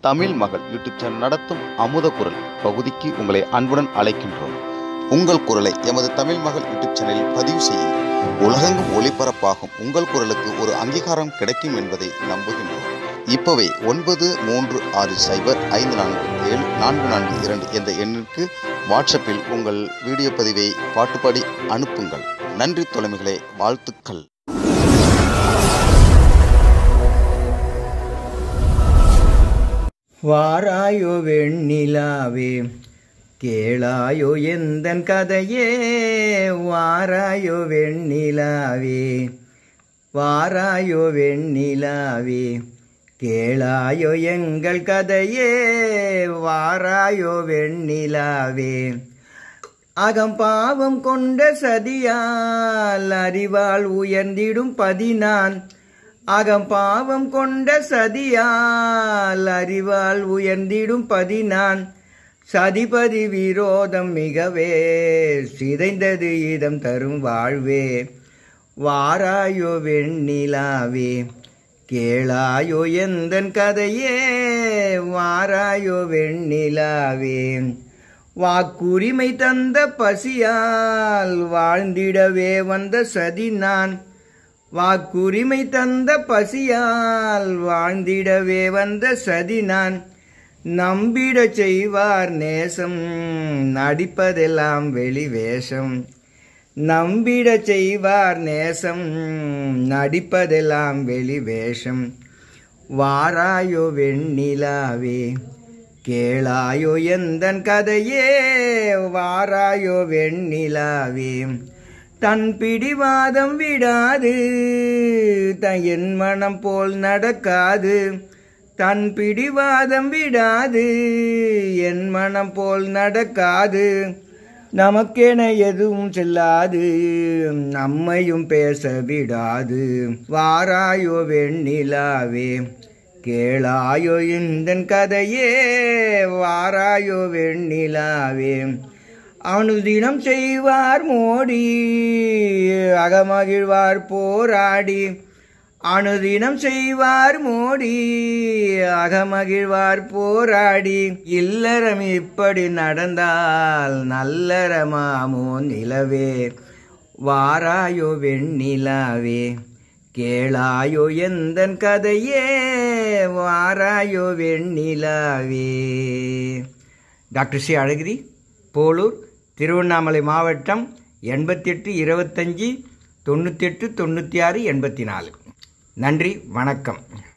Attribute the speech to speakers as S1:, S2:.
S1: தமிழ் மகள் YouTube channel நடத்தும் அமுத குரல் பகுதிக்கு உங்களை அன்புடன் அழைக்கின்றோம் உங்கள் குரலை எமது தமிழ் மகள் யூடியூப் சேனலில் பதிவு செய்யுங்கள் உலகெங்கும் ஒளிபரப்பாகும் உங்கள் குரலுக்கு ஒரு அங்கீகாரம் கிடைக்கும் என்பதை நம்புகின்றோம் இப்போவே ஒன்பது மூன்று ஆறு சைபர் ஐந்து நான்கு ஏழு நான்கு நான்கு இரண்டு என்ற எண்ணிற்கு வாட்ஸ்அப்பில் உங்கள் வீடியோ பதிவை பாட்டுப்பாடி அனுப்புங்கள் நன்றி தொலைமைகளே வாழ்த்துக்கள்
S2: வாராயோ வெண்ணிலாவே கேளாயோ எந்தன் கதையே வாராயோ வெண்ணிலாவே வாராயோ வெண்ணிலாவே கேளாயோ எங்கள் கதையே வாராயோ வெண்ணிலாவே அகம் பாவம் கொண்ட சதியால் அறிவால் உயர்ந்திடும் பதினான் அகம் பாவம் கொண்ட சதியால் அறிவால் உயர்ந்திடும் பதினான் சதிபதி விரோதம் மிகவே சிதைந்தது இதம் தரும் வாழ்வே வாராயோ வெண்ணிலாவே கேளாயோ எந்தன் கதையே வாராயோ வெண்ணிலாவே வாக்குரிமை தந்த பசியால் வாழ்ந்திடவே வந்த சதி நான் வாக்குரிமை தந்த பசியால் வாழ்ந்திடவே வந்த சதி நான் நம்பிடச் செய்வார் நேசம் நடிப்பதெல்லாம் வெளிவேஷம் நம்பிடச் செய்வார் நேசம் நடிப்பதெல்லாம் வெளிவேஷம் வாராயோ வெண்ணிலாவே கேளாயோ எந்தன் கதையே வாராயோ வெண்ணிலாவே தன் பிடிவாதம் விடாது தன் என் மனம் போல் நடக்காது தன் பிடிவாதம் விடாது என் மனம் போல் நடக்காது நமக்கென எதுவும் செல்லாது நம்மையும் பேச விடாது வாராயோ வெண்ணிலாவே கேளாயோ இந்தன் கதையே வாராயோ வெண்ணிலாவே அனுதினம் செய்வார் மோடி அகமகிழ்வார் போராடி அனுதினம் செய்வார் மோடி அகமகிழ்வார் போராடி இல்லறம் இப்படி நடந்தால் நல்லறமாமோ நிலவே வாராயோ வெண்ணிலாவே கேளாயோ எந்தன் கதையே வாராயோ வெண்ணிலாவே டாக்டர் சி அழகிரி போலூர் திருவண்ணாமலை மாவட்டம் எண்பத்தெட்டு இருபத்தஞ்சி தொண்ணூத்தெட்டு தொண்ணூற்றி ஆறு எண்பத்தி நாலு நன்றி வணக்கம்